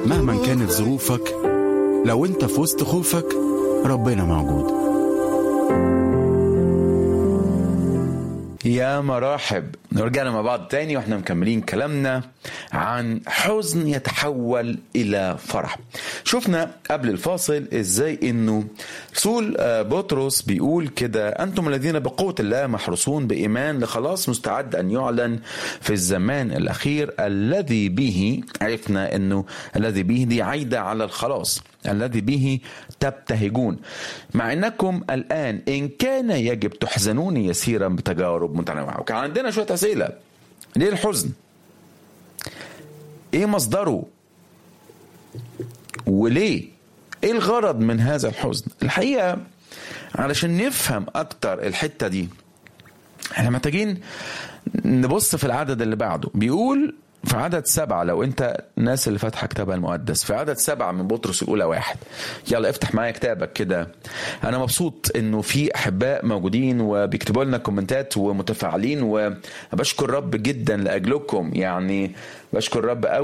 مهما كانت ظروفك لو انت في وسط خوفك ربنا موجود يا مراحب رجعنا مع بعض تاني واحنا مكملين كلامنا عن حزن يتحول الى فرح شفنا قبل الفاصل ازاي انه رسول بطرس بيقول كده انتم الذين بقوة الله محروسون بايمان لخلاص مستعد ان يعلن في الزمان الاخير الذي به عرفنا انه الذي به دي عايدة على الخلاص الذي به تبتهجون مع انكم الان ان كان يجب تحزنون يسيرا بتجارب متنوعه وكان عندنا شويه اسئله ليه الحزن ايه مصدره وليه ايه الغرض من هذا الحزن الحقيقه علشان نفهم اكتر الحته دي احنا محتاجين نبص في العدد اللي بعده بيقول في عدد سبعة لو انت الناس اللي فاتحة كتابها المقدس في عدد سبعة من بطرس الأولى واحد يلا افتح معايا كتابك كده أنا مبسوط إنه في أحباء موجودين وبيكتبوا لنا كومنتات ومتفاعلين وبشكر رب جدا لأجلكم يعني بشكر رب قوي